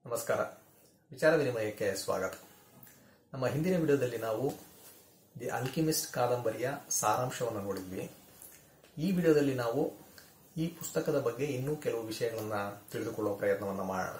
ನಮಸ್ಕಾರ ವಿಚಾರ ವಿನಿಮಯಕ್ಕೆ ಸ್ವಾಗತ ನಮ್ಮ ಹಿಂದಿನ ವಿಡಿಯೋದಲ್ಲಿ ನಾವು ದಿ ಅಲ್ಕಿಮಿಸ್ಟ್ ಕಾದಂಬರಿಯ ಸಾರಾಂಶವನ್ನು ನೋಡಿದ್ವಿ ಈ ವಿಡಿಯೋದಲ್ಲಿ ನಾವು ಈ ಪುಸ್ತಕದ ಬಗ್ಗೆ ಇನ್ನೂ ಕೆಲವು ವಿಷಯಗಳನ್ನು ತಿಳಿದುಕೊಳ್ಳುವ ಪ್ರಯತ್ನವನ್ನು ಮಾಡೋಣ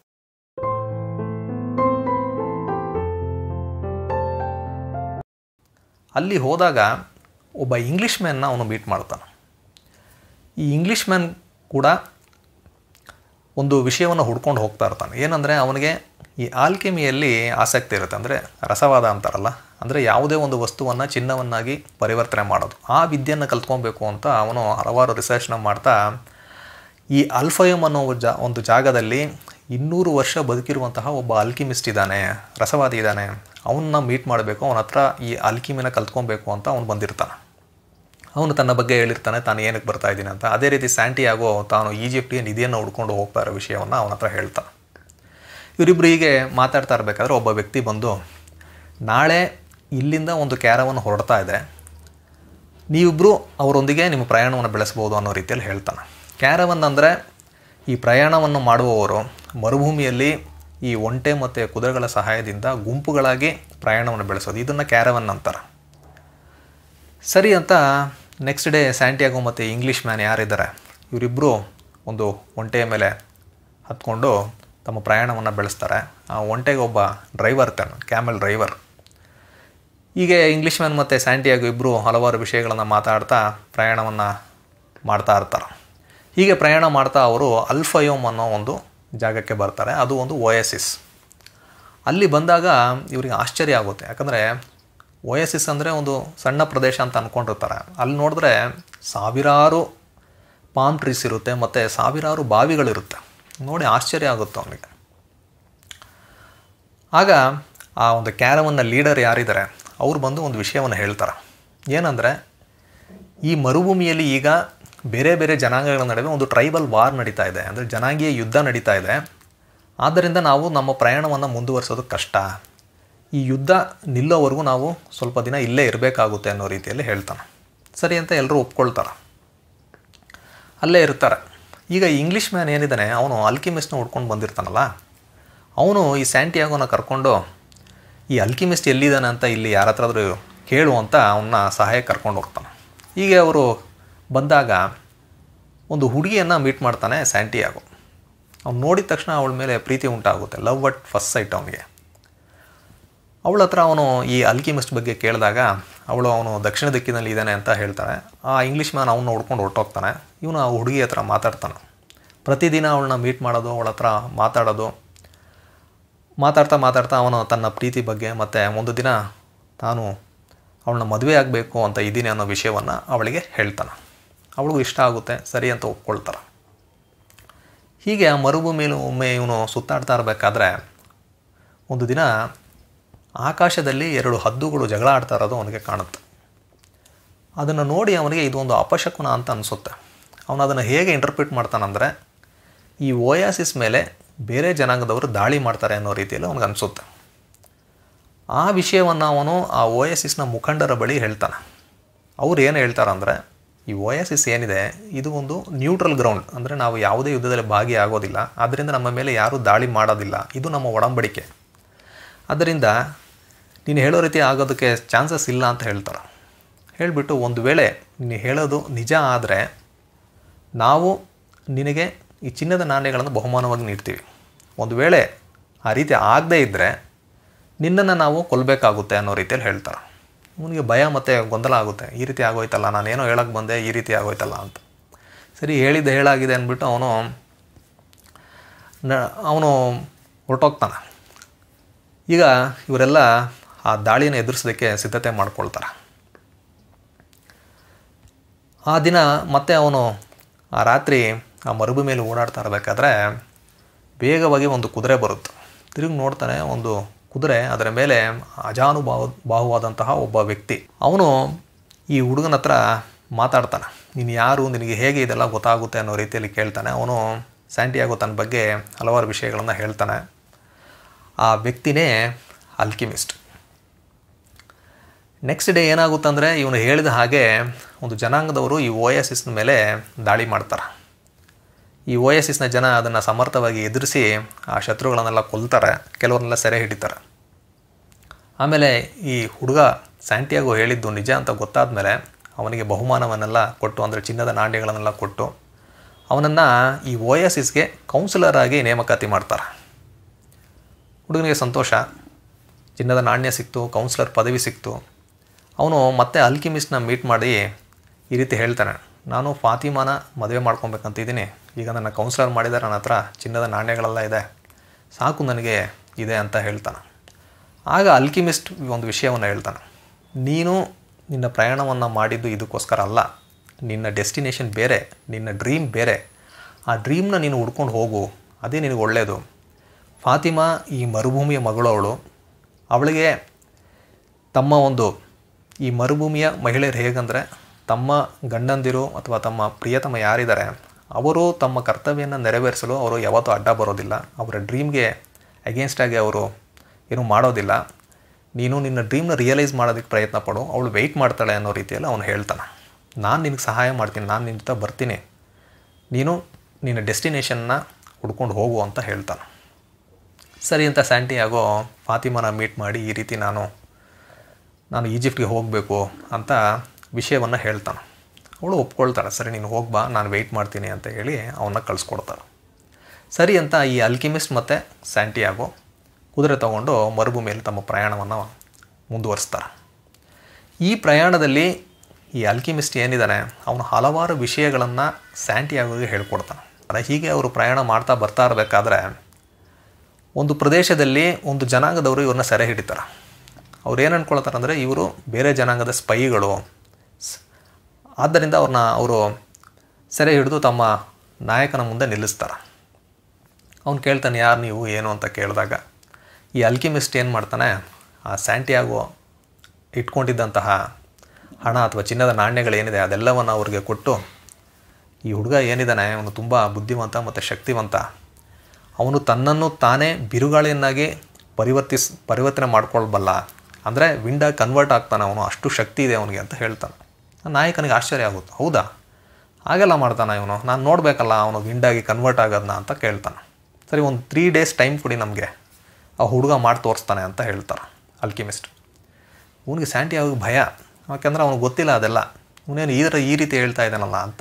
ಅಲ್ಲಿ ಹೋದಾಗ ಒಬ್ಬ ಇಂಗ್ಲಿಷ್ ಮ್ಯಾನ್ನ ಅವನು ಮೀಟ್ ಮಾಡ್ತಾನೆ ಈ ಇಂಗ್ಲಿಷ್ ಮ್ಯಾನ್ ಕೂಡ ಒಂದು ವಿಷಯವನ್ನು ಹುಡ್ಕೊಂಡು ಹೋಗ್ತಾ ಇರ್ತಾನೆ ಏನಂದರೆ ಅವನಿಗೆ ಈ ಆಲ್ಕೆಮಿಯಲ್ಲಿ ಆಸಕ್ತಿ ಇರುತ್ತೆ ಅಂದರೆ ರಸವಾದ ಅಂತಾರಲ್ಲ ಅಂದರೆ ಯಾವುದೇ ಒಂದು ವಸ್ತುವನ್ನು ಚಿನ್ನವನ್ನಾಗಿ ಪರಿವರ್ತನೆ ಮಾಡೋದು ಆ ವಿದ್ಯೆಯನ್ನು ಕಲ್ತ್ಕೊಬೇಕು ಅಂತ ಅವನು ಹಲವಾರು ರಿಸರ್ಚ್ನ ಮಾಡ್ತಾ ಈ ಅಲ್ಫಯಮ್ ಅನ್ನೋ ಜಾ ಒಂದು ಜಾಗದಲ್ಲಿ ಇನ್ನೂರು ವರ್ಷ ಬದುಕಿರುವಂತಹ ಒಬ್ಬ ಅಲ್ಕಿಮಿಸ್ಟ್ ಇದ್ದಾನೆ ರಸವಾದಿ ಇದ್ದಾನೆ ಅವನ್ನ ಮೀಟ್ ಮಾಡಬೇಕು ಅವನ ಹತ್ರ ಈ ಅಲ್ಕಿಮಿನ ಕಲ್ತ್ಕೊಬೇಕು ಅಂತ ಅವನು ಬಂದಿರ್ತಾನೆ ಅವನು ತನ್ನ ಬಗ್ಗೆ ಹೇಳಿರ್ತಾನೆ ತಾನು ಏನಕ್ಕೆ ಬರ್ತಾ ಇದ್ದೀನಿ ಅಂತ ಅದೇ ರೀತಿ ಸ್ಯಾಂಟಿಯಾಗೋ ತಾನು ಈಜಿಪ್ಟಿಗೆ ನಿಧಿಯನ್ನು ಹುಡ್ಕೊಂಡು ಹೋಗ್ತಾ ಇರೋ ವಿಷಯವನ್ನು ಅವನ ಹತ್ರ ಹೇಳ್ತಾನೆ ಇವರಿಬ್ಬರು ಹೀಗೆ ಮಾತಾಡ್ತಾ ಇರಬೇಕಾದ್ರೆ ಒಬ್ಬ ವ್ಯಕ್ತಿ ಬಂದು ನಾಳೆ ಇಲ್ಲಿಂದ ಒಂದು ಕ್ಯಾರವನ್ನು ಹೊರಡ್ತಾ ಇದೆ ನೀವಿಬ್ಬರು ಅವರೊಂದಿಗೆ ನಿಮ್ಮ ಪ್ರಯಾಣವನ್ನು ಬೆಳೆಸ್ಬೋದು ಅನ್ನೋ ರೀತಿಯಲ್ಲಿ ಹೇಳ್ತಾನೆ ಕ್ಯಾರವನ್ ಅಂದರೆ ಈ ಪ್ರಯಾಣವನ್ನು ಮಾಡುವವರು ಮರುಭೂಮಿಯಲ್ಲಿ ಈ ಒಂಟೆ ಮತ್ತು ಕುದುರೆಗಳ ಸಹಾಯದಿಂದ ಗುಂಪುಗಳಾಗಿ ಪ್ರಯಾಣವನ್ನು ಬೆಳೆಸೋದು ಇದನ್ನು ಕ್ಯಾರವನ್ ಅಂತಾರೆ ಸರಿ ಅಂತ ನೆಕ್ಸ್ಟ್ ಡೇ ಸ್ಯಾಂಟಿಯಾಗೋ ಮತ್ತು ಇಂಗ್ಲೀಷ್ ಮ್ಯಾನ್ ಯಾರಿದ್ದಾರೆ ಇವರಿಬ್ಬರು ಒಂದು ಒಂಟೆಯ ಮೇಲೆ ಹತ್ಕೊಂಡು ತಮ್ಮ ಪ್ರಯಾಣವನ್ನು ಬೆಳೆಸ್ತಾರೆ ಆ ಒಂಟೆಗೆ ಒಬ್ಬ ಡ್ರೈವರ್ ಇರ್ತಾನೆ ಕ್ಯಾಮೆಲ್ ಡ್ರೈವರ್ ಹೀಗೆ ಇಂಗ್ಲೀಷ್ ಮ್ಯಾನ್ ಮತ್ತು ಸ್ಯಾಂಟಿಯಾಗೋ ಇಬ್ಬರು ಹಲವಾರು ವಿಷಯಗಳನ್ನು ಮಾತಾಡ್ತಾ ಪ್ರಯಾಣವನ್ನು ಮಾಡ್ತಾ ಇರ್ತಾರೆ ಹೀಗೆ ಪ್ರಯಾಣ ಮಾಡ್ತಾ ಅವರು ಅಲ್ಫಯೋಮ್ ಅನ್ನೋ ಒಂದು ಜಾಗಕ್ಕೆ ಬರ್ತಾರೆ ಅದು ಒಂದು ಓಯಸಿಸ್ ಅಲ್ಲಿ ಬಂದಾಗ ಇವರಿಗೆ ಆಶ್ಚರ್ಯ ಆಗುತ್ತೆ ಯಾಕಂದರೆ ಓಯಸಿಸ್ ಅಂದರೆ ಒಂದು ಸಣ್ಣ ಪ್ರದೇಶ ಅಂತ ಅಂದ್ಕೊಂಡಿರ್ತಾರೆ ಅಲ್ಲಿ ನೋಡಿದ್ರೆ ಸಾವಿರಾರು ಪಾಮ್ ಟ್ರೀಸ್ ಇರುತ್ತೆ ಮತ್ತು ಸಾವಿರಾರು ಬಾವಿಗಳಿರುತ್ತೆ ನೋಡಿ ಆಶ್ಚರ್ಯ ಆಗುತ್ತೆ ಅವನಿಗೆ ಆಗ ಆ ಒಂದು ಕ್ಯಾರವನ್ನ ಲೀಡರ್ ಯಾರಿದ್ದಾರೆ ಅವ್ರು ಬಂದು ಒಂದು ವಿಷಯವನ್ನು ಹೇಳ್ತಾರೆ ಏನಂದರೆ ಈ ಮರುಭೂಮಿಯಲ್ಲಿ ಈಗ ಬೇರೆ ಬೇರೆ ಜನಾಂಗಗಳ ನಡುವೆ ಒಂದು ಟ್ರೈಬಲ್ ವಾರ್ ನಡೀತಾ ಇದೆ ಅಂದರೆ ಜನಾಂಗೀಯ ಯುದ್ಧ ನಡೀತಾ ಇದೆ ಆದ್ದರಿಂದ ನಾವು ನಮ್ಮ ಪ್ರಯಾಣವನ್ನು ಮುಂದುವರಿಸೋದು ಕಷ್ಟ ಈ ಯುದ್ಧ ನಿಲ್ಲೋವರೆಗೂ ನಾವು ಸ್ವಲ್ಪ ದಿನ ಇಲ್ಲೇ ಇರಬೇಕಾಗುತ್ತೆ ಅನ್ನೋ ರೀತಿಯಲ್ಲಿ ಹೇಳ್ತಾನೆ ಸರಿ ಅಂತ ಎಲ್ಲರೂ ಒಪ್ಕೊಳ್ತಾರೆ ಅಲ್ಲೇ ಇರ್ತಾರೆ ಈಗ ಇಂಗ್ಲೀಷ್ ಮ್ಯಾನ್ ಏನಿದ್ದಾನೆ ಅವನು ಅಲ್ಕಿಮಿಸ್ಟ್ನ ಹುಡ್ಕೊಂಡು ಬಂದಿರ್ತಾನಲ್ಲ ಅವನು ಈ ಸ್ಯಾಂಟಿಯಾಗೋನ ಕರ್ಕೊಂಡು ಈ ಅಲ್ಕಿಮಿಸ್ಟ್ ಎಲ್ಲಿದ್ದಾನೆ ಅಂತ ಇಲ್ಲಿ ಯಾರ ಹತ್ರಾದ್ರೂ ಕೇಳು ಅಂತ ಅವನ್ನ ಸಹಾಯಕ್ಕೆ ಕರ್ಕೊಂಡು ಹೋಗ್ತಾನೆ ಹೀಗೆ ಅವರು ಬಂದಾಗ ಒಂದು ಹುಡುಗಿಯನ್ನು ಮೀಟ್ ಮಾಡ್ತಾನೆ ಸ್ಯಾಂಟಿಯಾಗೋ ಅವ್ನು ನೋಡಿದ ತಕ್ಷಣ ಅವಳ ಮೇಲೆ ಪ್ರೀತಿ ಉಂಟಾಗುತ್ತೆ ಲವ್ ಅಟ್ ಫಸ್ಟ್ ಸೈಟ್ ಅವನಿಗೆ ಅವಳ ಹತ್ರ ಅವನು ಈ ಅಲ್ಕಿಮಿಸ್ಟ್ ಬಗ್ಗೆ ಕೇಳಿದಾಗ ಅವಳು ಅವನು ದಕ್ಷಿಣ ದಿಕ್ಕಿನಲ್ಲಿ ಇದ್ದಾನೆ ಅಂತ ಹೇಳ್ತಾನೆ ಆ ಇಂಗ್ಲೀಷ್ ಮ್ಯಾನ್ ಅವನ್ನ ಹುಡ್ಕೊಂಡು ಹೊರಟೋಗ್ತಾನೆ ಇವನು ಆ ಹುಡುಗಿ ಹತ್ರ ಮಾತಾಡ್ತಾನೆ ಪ್ರತಿದಿನ ಅವಳನ್ನ ಮೀಟ್ ಮಾಡೋದು ಅವಳ ಹತ್ರ ಮಾತಾಡೋದು ಮಾತಾಡ್ತಾ ಮಾತಾಡ್ತಾ ಅವನು ತನ್ನ ಪ್ರೀತಿ ಬಗ್ಗೆ ಮತ್ತು ಒಂದು ದಿನ ತಾನು ಅವಳನ್ನ ಮದುವೆ ಆಗಬೇಕು ಅಂತ ಇದ್ದೀನಿ ಅನ್ನೋ ವಿಷಯವನ್ನು ಅವಳಿಗೆ ಹೇಳ್ತಾನೆ ಅವಳಿಗೂ ಇಷ್ಟ ಆಗುತ್ತೆ ಸರಿ ಅಂತ ಒಪ್ಕೊಳ್ತಾರೆ ಹೀಗೆ ಆ ಮರುಭೂಮಿಯಲ್ಲಿ ಒಮ್ಮೆ ಇವನು ಸುತ್ತಾಡ್ತಾ ಇರಬೇಕಾದ್ರೆ ಒಂದು ದಿನ ಆಕಾಶದಲ್ಲಿ ಎರಡು ಹದ್ದುಗಳು ಜಗಳ ಆಡ್ತಾ ಇರೋದು ಅವನಿಗೆ ಕಾಣುತ್ತೆ ಅದನ್ನು ನೋಡಿ ಅವನಿಗೆ ಇದು ಒಂದು ಅಪಶಕುನ ಅಂತ ಅನಿಸುತ್ತೆ ಅವನು ಅದನ್ನು ಹೇಗೆ ಇಂಟರ್ಪ್ರಿಟ್ ಮಾಡ್ತಾನಂದರೆ ಈ ಓಯಾಸಿಸ್ ಮೇಲೆ ಬೇರೆ ಜನಾಂಗದವರು ದಾಳಿ ಮಾಡ್ತಾರೆ ಅನ್ನೋ ರೀತಿಯಲ್ಲಿ ಅವನಿಗೆ ಅನಿಸುತ್ತೆ ಆ ವಿಷಯವನ್ನು ಅವನು ಆ ಓಯಾಸಿಸ್ನ ಮುಖಂಡರ ಬಳಿ ಹೇಳ್ತಾನೆ ಅವ್ರು ಏನು ಹೇಳ್ತಾರಂದರೆ ಈ ಓಯಾಸಿಸ್ ಏನಿದೆ ಇದು ಒಂದು ನ್ಯೂಟ್ರಲ್ ಗ್ರೌಂಡ್ ಅಂದರೆ ನಾವು ಯಾವುದೇ ಯುದ್ಧದಲ್ಲಿ ಭಾಗಿಯಾಗೋದಿಲ್ಲ ಆದ್ದರಿಂದ ನಮ್ಮ ಮೇಲೆ ಯಾರೂ ದಾಳಿ ಮಾಡೋದಿಲ್ಲ ಇದು ನಮ್ಮ ಒಡಂಬಡಿಕೆ ಅದರಿಂದ ನೀನು ಹೇಳೋ ರೀತಿ ಆಗೋದಕ್ಕೆ ಚಾನ್ಸಸ್ ಇಲ್ಲ ಅಂತ ಹೇಳ್ತಾರೆ ಹೇಳಿಬಿಟ್ಟು ಒಂದು ವೇಳೆ ನೀನು ಹೇಳೋದು ನಿಜ ಆದರೆ ನಾವು ನಿನಗೆ ಈ ಚಿನ್ನದ ನಾಣ್ಯಗಳನ್ನು ಬಹುಮಾನವಾಗಿ ನೀಡ್ತೀವಿ ಒಂದು ವೇಳೆ ಆ ರೀತಿ ಆಗದೇ ಇದ್ದರೆ ನಿನ್ನನ್ನು ನಾವು ಕೊಲ್ಲಬೇಕಾಗುತ್ತೆ ಅನ್ನೋ ರೀತಿಯಲ್ಲಿ ಹೇಳ್ತಾರೆ ಅವನಿಗೆ ಭಯ ಮತ್ತು ಗೊಂದಲ ಆಗುತ್ತೆ ಈ ರೀತಿ ಆಗೋಯ್ತಲ್ಲ ನಾನೇನೋ ಹೇಳೋಕ್ಕೆ ಬಂದೆ ಈ ರೀತಿ ಆಗೋಯ್ತಲ್ಲ ಅಂತ ಸರಿ ಹೇಳಿದ್ದು ಹೇಳಾಗಿದೆ ಅಂದ್ಬಿಟ್ಟು ಅವನು ನ ಅವನು ಹೊರಟೋಗ್ತಾನೆ ಈಗ ಇವರೆಲ್ಲ ಆ ದಾಳಿಯನ್ನು ಎದುರಿಸೋದಕ್ಕೆ ಸಿದ್ಧತೆ ಮಾಡ್ಕೊಳ್ತಾರೆ ಆ ದಿನ ಮತ್ತೆ ಅವನು ಆ ರಾತ್ರಿ ಆ ಮರುಭೂಮಿಯಲ್ಲಿ ಓಡಾಡ್ತಾ ಇರಬೇಕಾದ್ರೆ ಬೇಗವಾಗಿ ಒಂದು ಕುದುರೆ ಬರುತ್ತೆ ತಿರುಗಿ ನೋಡ್ತಾನೆ ಒಂದು ಕುದುರೆ ಅದರ ಮೇಲೆ ಅಜಾನುಭಾವ ಬಾಹುವಾದಂತಹ ಒಬ್ಬ ವ್ಯಕ್ತಿ ಅವನು ಈ ಹುಡುಗನ ಹತ್ರ ಮಾತಾಡ್ತಾನೆ ನೀನು ಯಾರು ನಿನಗೆ ಹೇಗೆ ಇದೆಲ್ಲ ಗೊತ್ತಾಗುತ್ತೆ ಅನ್ನೋ ರೀತಿಯಲ್ಲಿ ಕೇಳ್ತಾನೆ ಅವನು ಸ್ಯಾಂಟಿಯಾಗೋ ತನ್ನ ಬಗ್ಗೆ ಹಲವಾರು ವಿಷಯಗಳನ್ನು ಹೇಳ್ತಾನೆ ಆ ವ್ಯಕ್ತಿನೇ ಅಲ್ಕಿಮಿಸ್ಟ್ ನೆಕ್ಸ್ಟ್ ಡೇ ಏನಾಗುತ್ತಂದರೆ ಇವನು ಹೇಳಿದ ಹಾಗೆ ಒಂದು ಜನಾಂಗದವರು ಈ ಓಯಾಸಿಸ್ನ ಮೇಲೆ ದಾಳಿ ಮಾಡ್ತಾರೆ ಈ ಓ ಎಸ್ ಎಸ್ನ ಜನ ಅದನ್ನು ಸಮರ್ಥವಾಗಿ ಎದುರಿಸಿ ಆ ಶತ್ರುಗಳನ್ನೆಲ್ಲ ಕೊಲ್ತಾರೆ ಕೆಲವ್ರನ್ನೆಲ್ಲ ಸೆರೆ ಹಿಡಿತಾರೆ ಆಮೇಲೆ ಈ ಹುಡುಗ ಸ್ಯಾಂಟಿಯಾಗೋ ಹೇಳಿದ್ದು ನಿಜ ಅಂತ ಗೊತ್ತಾದ ಮೇಲೆ ಅವನಿಗೆ ಬಹುಮಾನವನ್ನೆಲ್ಲ ಕೊಟ್ಟು ಅಂದರೆ ಚಿನ್ನದ ನಾಣ್ಯಗಳನ್ನೆಲ್ಲ ಕೊಟ್ಟು ಅವನನ್ನು ಈ ಓ ಎಸ್ ಎಸ್ಗೆ ಕೌನ್ಸಿಲರ್ ಆಗಿ ನೇಮಕಾತಿ ಮಾಡ್ತಾರೆ ಹುಡುಗನಿಗೆ ಸಂತೋಷ ಚಿನ್ನದ ನಾಣ್ಯ ಸಿಕ್ತು ಕೌನ್ಸಿಲರ್ ಪದವಿ ಸಿಕ್ತು ಅವನು ಮತ್ತೆ ಅಲ್ಕಿಮಿಸ್ಟ್ನ ಮೀಟ್ ಮಾಡಿ ಈ ರೀತಿ ಹೇಳ್ತಾನೆ ನಾನು ಫಾತಿಮಾನ ಮದುವೆ ಮಾಡ್ಕೊಬೇಕಂತಿದ್ದೀನಿ ಈಗ ನನ್ನ ಕೌನ್ಸಿಲರ್ ಮಾಡಿದ್ದಾರೆ ನನ್ನ ಹತ್ರ ಚಿನ್ನದ ನಾಣ್ಯಗಳೆಲ್ಲ ಇದೆ ಸಾಕು ನನಗೆ ಇದೆ ಅಂತ ಹೇಳ್ತಾನೆ ಆಗ ಅಲ್ಕಿಮಿಸ್ಟ್ ಒಂದು ವಿಷಯವನ್ನು ಹೇಳ್ತಾನೆ ನೀನು ನಿನ್ನ ಪ್ರಯಾಣವನ್ನು ಮಾಡಿದ್ದು ಇದಕ್ಕೋಸ್ಕರ ಅಲ್ಲ ನಿನ್ನ ಡೆಸ್ಟಿನೇಷನ್ ಬೇರೆ ನಿನ್ನ ಡ್ರೀಮ್ ಬೇರೆ ಆ ಡ್ರೀಮ್ನ ನೀನು ಹುಡ್ಕೊಂಡು ಹೋಗು ಅದೇ ನಿನಗೆ ಒಳ್ಳೆಯದು ಫಾತಿಮಾ ಈ ಮರುಭೂಮಿಯ ಮಗಳು ಅವಳು ಅವಳಿಗೆ ತಮ್ಮ ಒಂದು ಈ ಮರುಭೂಮಿಯ ಮಹಿಳೆಯರು ಹೇಗಂದರೆ ತಮ್ಮ ಗಂಡಂದಿರು ಅಥವಾ ತಮ್ಮ ಪ್ರಿಯತಮ ಯಾರಿದ್ದಾರೆ ಅವರು ತಮ್ಮ ಕರ್ತವ್ಯನ ನೆರವೇರಿಸಲು ಅವರು ಯಾವತ್ತೂ ಅಡ್ಡ ಬರೋದಿಲ್ಲ ಅವರ ಡ್ರೀಮ್ಗೆ ಅಗೇನ್ಸ್ಟಾಗಿ ಅವರು ಏನೂ ಮಾಡೋದಿಲ್ಲ ನೀನು ನಿನ್ನ ಡ್ರೀಮ್ನ ರಿಯಲೈಸ್ ಮಾಡೋದಕ್ಕೆ ಪ್ರಯತ್ನ ಪಡು ಅವಳು ವೆಯ್ಟ್ ಮಾಡ್ತಾಳೆ ಅನ್ನೋ ರೀತಿಯಲ್ಲಿ ಅವನು ಹೇಳ್ತಾನೆ ನಾನು ನಿನಗೆ ಸಹಾಯ ಮಾಡ್ತೀನಿ ನಾನು ನಿನ್ನ ಜೊತೆ ಬರ್ತೀನಿ ನೀನು ನಿನ್ನ ಡೆಸ್ಟಿನೇಷನ್ನ ಹುಡ್ಕೊಂಡು ಹೋಗು ಅಂತ ಹೇಳ್ತಾನೆ ಸರಿ ಅಂತ ಸ್ಯಾಂಟಿಯಾಗೋ ಫಾತಿಮಾನ ಮೀಟ್ ಮಾಡಿ ಈ ರೀತಿ ನಾನು ನಾನು ಈಜಿಪ್ಟ್ಗೆ ಹೋಗಬೇಕು ಅಂತ ವಿಷಯವನ್ನು ಹೇಳ್ತಾನೆ ಅವಳು ಒಪ್ಕೊಳ್ತಾಳೆ ಸರಿ ನೀನು ಹೋಗ್ಬಾ ನಾನು ವೆಯ್ಟ್ ಮಾಡ್ತೀನಿ ಅಂತ ಹೇಳಿ ಅವನ್ನ ಕಳಿಸ್ಕೊಡ್ತಾಳೆ ಸರಿ ಅಂತ ಈ ಅಲ್ಕಿಮಿಸ್ಟ್ ಮತ್ತು ಸ್ಯಾಂಟಿಯಾಗೋ ಕುದುರೆ ತಗೊಂಡು ಮರುಭೂಮಿಯಲ್ಲಿ ತಮ್ಮ ಪ್ರಯಾಣವನ್ನು ಮುಂದುವರಿಸ್ತಾರೆ ಈ ಪ್ರಯಾಣದಲ್ಲಿ ಈ ಅಲ್ಕಿಮಿಸ್ಟ್ ಏನಿದ್ದಾನೆ ಅವನು ಹಲವಾರು ವಿಷಯಗಳನ್ನು ಸ್ಯಾಂಟಿಯಾಗೋಗೆ ಹೇಳ್ಕೊಡ್ತಾನೆ ಅದೇ ಹೀಗೆ ಅವರು ಪ್ರಯಾಣ ಮಾಡ್ತಾ ಬರ್ತಾ ಇರಬೇಕಾದ್ರೆ ಒಂದು ಪ್ರದೇಶದಲ್ಲಿ ಒಂದು ಜನಾಂಗದವರು ಇವ್ರನ್ನ ಸೆರೆ ಹಿಡಿತಾರೆ ಅವ್ರು ಏನು ಅಂದ್ಕೊಳ್ತಾರೆ ಅಂದರೆ ಇವರು ಬೇರೆ ಜನಾಂಗದ ಸ್ಪೈಗಳು ಸ್- ಆದ್ದರಿಂದ ಅವ್ರನ್ನ ಅವರು ಸೆರೆ ಹಿಡಿದು ತಮ್ಮ ನಾಯಕನ ಮುಂದೆ ನಿಲ್ಲಿಸ್ತಾರೆ ಅವ್ನು ಕೇಳ್ತಾನೆ ಯಾರು ನೀವು ಏನು ಅಂತ ಕೇಳಿದಾಗ ಈ ಅಲ್ಕಿಮಿಸ್ಟ್ ಏನು ಮಾಡ್ತಾನೆ ಆ ಸ್ಯಾಂಟಿಯಾಗೋ ಇಟ್ಕೊಂಡಿದ್ದಂತಹ ಹಣ ಅಥವಾ ಚಿನ್ನದ ನಾಣ್ಯಗಳೇನಿದೆ ಅದೆಲ್ಲವನ್ನು ಅವ್ರಿಗೆ ಕೊಟ್ಟು ಈ ಹುಡುಗ ಏನಿದ್ದಾನೆ ಅವನು ತುಂಬ ಬುದ್ಧಿವಂತ ಮತ್ತು ಶಕ್ತಿವಂತ ಅವನು ತನ್ನನ್ನು ತಾನೇ ಬಿರುಗಾಳಿಯನ್ನಾಗಿ ಪರಿವರ್ತಿಸ್ ಪರಿವರ್ತನೆ ಮಾಡ್ಕೊಳ್ಬಲ್ಲ ಅಂದರೆ ವಿಂಡಾಗಿ ಕನ್ವರ್ಟ್ ಆಗ್ತಾನೆ ಅವನು ಅಷ್ಟು ಶಕ್ತಿ ಇದೆ ಅವನಿಗೆ ಅಂತ ಹೇಳ್ತಾನೆ ನಾಯಕನಿಗೆ ಆಶ್ಚರ್ಯ ಆಗುತ್ತೆ ಹೌದಾ ಹಾಗೆಲ್ಲ ಮಾಡ್ತಾನೆ ಇವನು ನಾನು ನೋಡಬೇಕಲ್ಲ ಅವನು ವಿಂಡಾಗಿ ಕನ್ವರ್ಟ್ ಆಗೋದನ್ನ ಅಂತ ಕೇಳ್ತಾನೆ ಸರಿ ಒಂದು ತ್ರೀ ಡೇಸ್ ಟೈಮ್ ಕೊಡಿ ನಮಗೆ ಆ ಹುಡುಗ ಮಾಡಿ ತೋರಿಸ್ತಾನೆ ಅಂತ ಹೇಳ್ತಾರೆ ಅಲ್ಕಿಮಿಸ್ಟ್ ಅವನಿಗೆ ಸ್ಯಾಂಟಿ ಆಗಿ ಭಯ ಯಾಕೆಂದ್ರೆ ಅವನಿಗೆ ಗೊತ್ತಿಲ್ಲ ಅದೆಲ್ಲ ಇವನೇನು ಈ ಥರ ಈ ರೀತಿ ಹೇಳ್ತಾ ಇದ್ದಾನಲ್ಲ ಅಂತ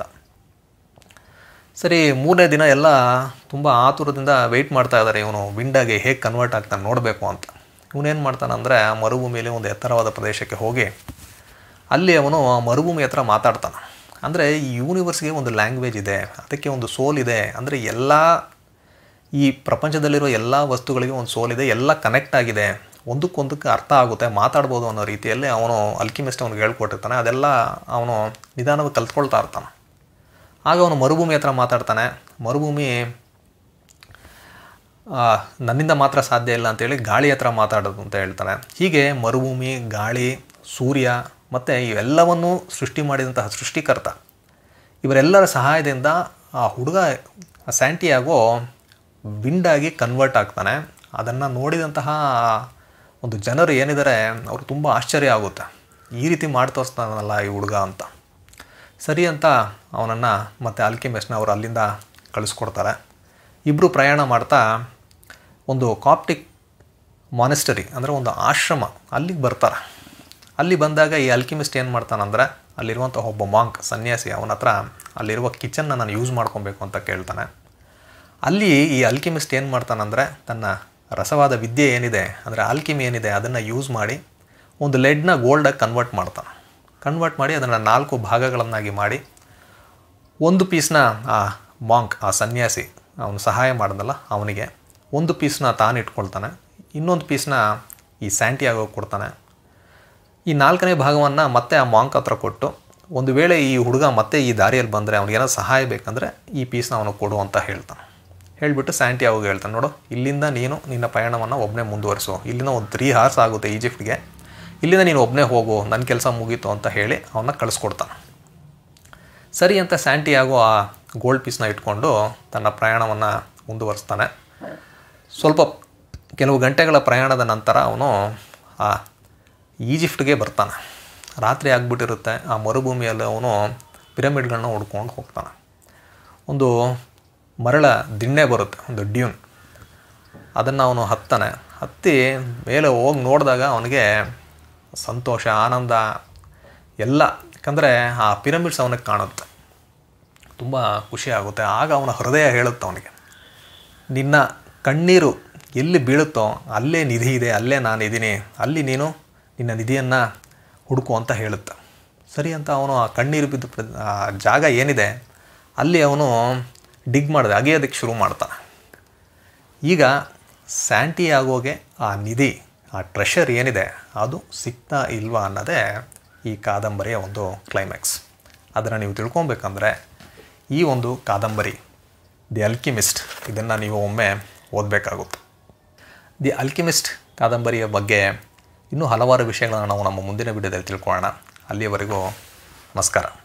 ಸರಿ ಮೂರನೇ ದಿನ ಎಲ್ಲ ತುಂಬ ಆತುರದಿಂದ ವೆಯ್ಟ್ ಮಾಡ್ತಾ ಇದ್ದಾರೆ ಇವನು ವಿಂಡಾಗಿ ಹೇಗೆ ಕನ್ವರ್ಟ್ ಆಗ್ತಾನೆ ನೋಡಬೇಕು ಅಂತ ಇವನೇನು ಮಾಡ್ತಾನಂದರೆ ಆ ಮರುಭೂಮಿಯಲ್ಲಿ ಒಂದು ಎತ್ತರವಾದ ಪ್ರದೇಶಕ್ಕೆ ಹೋಗಿ ಅಲ್ಲಿ ಅವನು ಆ ಮರುಭೂಮಿ ಹತ್ರ ಮಾತಾಡ್ತಾನೆ ಅಂದರೆ ಈ ಯೂನಿವರ್ಸ್ಗೆ ಒಂದು ಲ್ಯಾಂಗ್ವೇಜ್ ಇದೆ ಅದಕ್ಕೆ ಒಂದು ಸೋಲ್ ಇದೆ ಅಂದರೆ ಎಲ್ಲ ಈ ಪ್ರಪಂಚದಲ್ಲಿರೋ ಎಲ್ಲ ವಸ್ತುಗಳಿಗೆ ಒಂದು ಸೋಲ್ ಇದೆ ಎಲ್ಲ ಕನೆಕ್ಟ್ ಆಗಿದೆ ಒಂದಕ್ಕೊಂದಕ್ಕೆ ಅರ್ಥ ಆಗುತ್ತೆ ಮಾತಾಡ್ಬೋದು ಅನ್ನೋ ರೀತಿಯಲ್ಲಿ ಅವನು ಅಲ್ಕಿಮಿಸ್ಟ್ ಅವನಿಗೆ ಹೇಳ್ಕೊಟ್ಟಿರ್ತಾನೆ ಅದೆಲ್ಲ ಅವನು ನಿಧಾನವಾಗಿ ಕಲ್ತ್ಕೊಳ್ತಾ ಇರ್ತಾನೆ ಆಗ ಅವನು ಮರುಭೂಮಿ ಹತ್ರ ಮಾತಾಡ್ತಾನೆ ಮರುಭೂಮಿ ಆ, ನನ್ನಿಂದ ಮಾತ್ರ ಸಾಧ್ಯ ಇಲ್ಲ ಅಂತೇಳಿ ಗಾಳಿ ಹತ್ರ ಮಾತಾಡೋದು ಅಂತ ಹೇಳ್ತಾನೆ ಹೀಗೆ ಮರುಭೂಮಿ ಗಾಳಿ ಸೂರ್ಯ ಮತ್ತು ಇವೆಲ್ಲವನ್ನೂ ಸೃಷ್ಟಿ ಮಾಡಿದಂತಹ ಸೃಷ್ಟಿಕರ್ತ ಇವರೆಲ್ಲರ ಸಹಾಯದಿಂದ ಆ ಹುಡುಗ ಸ್ಯಾಂಟಿಯಾಗೋ ವಿಂಡಾಗಿ ಕನ್ವರ್ಟ್ ಆಗ್ತಾನೆ ಅದನ್ನು ನೋಡಿದಂತಹ ಒಂದು ಜನರು ಏನಿದ್ದಾರೆ ಅವರು ತುಂಬ ಆಶ್ಚರ್ಯ ಆಗುತ್ತೆ ಈ ರೀತಿ ಮಾಡಿ ತೋರಿಸ್ತಾನಲ್ಲ ಈ ಹುಡುಗ ಅಂತ ಸರಿ ಅಂತ ಅವನನ್ನು ಮತ್ತು ಅಲ್ಕಿಮೆಸ್ನ ಅವರು ಅಲ್ಲಿಂದ ಕಳಿಸ್ಕೊಡ್ತಾರೆ ಇಬ್ಬರು ಪ್ರಯಾಣ ಮಾಡ್ತಾ ಒಂದು ಕಾಪ್ಟಿಕ್ ಮಾನೆಸ್ಟರಿ ಅಂದರೆ ಒಂದು ಆಶ್ರಮ ಅಲ್ಲಿಗೆ ಬರ್ತಾರೆ ಅಲ್ಲಿ ಬಂದಾಗ ಈ ಅಲ್ಕಿಮಿಸ್ಟ್ ಏನು ಮಾಡ್ತಾನಂದರೆ ಅಲ್ಲಿರುವಂಥ ಒಬ್ಬ ಮಾಂಕ್ ಸನ್ಯಾಸಿ ಅವನ ಹತ್ರ ಅಲ್ಲಿರುವ ಕಿಚನ್ನ ನಾನು ಯೂಸ್ ಮಾಡ್ಕೊಬೇಕು ಅಂತ ಕೇಳ್ತಾನೆ ಅಲ್ಲಿ ಈ ಅಲ್ಕಿಮಿಸ್ಟ್ ಏನು ಮಾಡ್ತಾನಂದರೆ ತನ್ನ ರಸವಾದ ವಿದ್ಯೆ ಏನಿದೆ ಅಂದರೆ ಆಲ್ಕಿಮಿ ಏನಿದೆ ಅದನ್ನು ಯೂಸ್ ಮಾಡಿ ಒಂದು ಲೆಡ್ನ ಗೋಲ್ಡಾಗಿ ಕನ್ವರ್ಟ್ ಮಾಡ್ತಾನೆ ಕನ್ವರ್ಟ್ ಮಾಡಿ ಅದನ್ನು ನಾಲ್ಕು ಭಾಗಗಳನ್ನಾಗಿ ಮಾಡಿ ಒಂದು ಪೀಸ್ನ ಆ ಮಾಂಕ್ ಆ ಸನ್ಯಾಸಿ ಅವನು ಸಹಾಯ ಮಾಡಿದಲ್ಲ ಅವನಿಗೆ ಒಂದು ಪೀಸ್ನ ತಾನು ಇಟ್ಕೊಳ್ತಾನೆ ಇನ್ನೊಂದು ಪೀಸ್ನ ಈ ಸ್ಯಾಂಟಿಯಾಗೋ ಕೊಡ್ತಾನೆ ಈ ನಾಲ್ಕನೇ ಭಾಗವನ್ನು ಮತ್ತೆ ಆ ಮಾಂಕ್ ಹತ್ರ ಕೊಟ್ಟು ಒಂದು ವೇಳೆ ಈ ಹುಡುಗ ಮತ್ತೆ ಈ ದಾರಿಯಲ್ಲಿ ಬಂದರೆ ಅವ್ನಿಗೇನೋ ಸಹಾಯ ಬೇಕಂದರೆ ಈ ಪೀಸ್ನ ಅವನಿಗೆ ಕೊಡು ಅಂತ ಹೇಳ್ತಾನೆ ಹೇಳಿಬಿಟ್ಟು ಸ್ಯಾಂಟಿಯಾಗೋಗೆ ಹೇಳ್ತಾನೆ ನೋಡು ಇಲ್ಲಿಂದ ನೀನು ನಿನ್ನ ಪಯಣವನ್ನು ಒಬ್ಬನೇ ಮುಂದುವರಿಸು ಇಲ್ಲಿಂದ ಒಂದು ತ್ರೀ ಹಾರ್ಸ್ ಆಗುತ್ತೆ ಈಜಿಪ್ಟ್ಗೆ ಇಲ್ಲಿಂದ ನೀನು ಒಬ್ಬನೇ ಹೋಗು ನನ್ನ ಕೆಲಸ ಮುಗೀತು ಅಂತ ಹೇಳಿ ಅವನ್ನ ಕಳಿಸ್ಕೊಡ್ತಾನೆ ಸರಿ ಅಂತ ಸ್ಯಾಂಟಿಯಾಗೋ ಆ ಗೋಲ್ಡ್ ಪೀಸ್ನ ಇಟ್ಕೊಂಡು ತನ್ನ ಪ್ರಯಾಣವನ್ನು ಮುಂದುವರಿಸ್ತಾನೆ ಸ್ವಲ್ಪ ಕೆಲವು ಗಂಟೆಗಳ ಪ್ರಯಾಣದ ನಂತರ ಅವನು ಆ ಈಜಿಪ್ಟ್ಗೆ ಬರ್ತಾನೆ ರಾತ್ರಿ ಆಗಿಬಿಟ್ಟಿರುತ್ತೆ ಆ ಮರುಭೂಮಿಯಲ್ಲಿ ಅವನು ಪಿರಮಿಡ್ಗಳನ್ನ ಹುಡ್ಕೊಂಡು ಹೋಗ್ತಾನೆ ಒಂದು ಮರಳ ದಿಣ್ಣೆ ಬರುತ್ತೆ ಒಂದು ಡ್ಯೂನ್ ಅದನ್ನು ಅವನು ಹತ್ತಾನೆ ಹತ್ತಿ ಮೇಲೆ ಹೋಗಿ ನೋಡಿದಾಗ ಅವನಿಗೆ ಸಂತೋಷ ಆನಂದ ಎಲ್ಲ ಯಾಕಂದರೆ ಆ ಪಿರಮಿಡ್ಸ್ ಅವನಿಗೆ ಕಾಣುತ್ತೆ ತುಂಬ ಖುಷಿ ಆಗುತ್ತೆ ಆಗ ಅವನ ಹೃದಯ ಹೇಳುತ್ತೆ ಅವನಿಗೆ ನಿನ್ನ ಕಣ್ಣೀರು ಎಲ್ಲಿ ಬೀಳುತ್ತೋ ಅಲ್ಲೇ ನಿಧಿ ಇದೆ ಅಲ್ಲೇ ನಾನು ಇದ್ದೀನಿ ಅಲ್ಲಿ ನೀನು ನಿನ್ನ ನಿಧಿಯನ್ನು ಹುಡುಕು ಅಂತ ಹೇಳುತ್ತೆ ಸರಿ ಅಂತ ಅವನು ಆ ಕಣ್ಣೀರು ಬಿದ್ದು ಪ್ರ- ಆ ಜಾಗ ಏನಿದೆ ಅಲ್ಲಿ ಅವನು ಡಿಗ್ ಮಾಡಿದೆ ಅಗೆಯೋದಕ್ಕೆ ಶುರು ಮಾಡ್ತಾನೆ ಈಗ ಸ್ಯಾಂಟಿ ಆಗೋಗೆ ಆ ನಿಧಿ ಆ ಟ್ರೆಷರ್ ಏನಿದೆ ಅದು ಸಿಗ್ತಾ ಇಲ್ವಾ ಅನ್ನೋದೇ ಈ ಕಾದಂಬರಿಯ ಒಂದು ಕ್ಲೈಮ್ಯಾಕ್ಸ್ ಅದನ್ನು ನೀವು ತಿಳ್ಕೊಬೇಕಂದ್ರೆ ಈ ಒಂದು ಕಾದಂಬರಿ ದಿ ಅಲ್ಕಿಮಿಸ್ಟ್ ಇದನ್ನು ನೀವು ಒಮ್ಮೆ ಓದಬೇಕಾಗುತ್ತೆ ದಿ ಅಲ್ಕಿಮಿಸ್ಟ್ ಕಾದಂಬರಿಯ ಬಗ್ಗೆ ಇನ್ನೂ ಹಲವಾರು ವಿಷಯಗಳನ್ನು ನಾವು ನಮ್ಮ ಮುಂದಿನ ವಿಡಿಯೋದಲ್ಲಿ ತಿಳ್ಕೊಳ್ಳೋಣ ಅಲ್ಲಿಯವರೆಗೂ ನಮಸ್ಕಾರ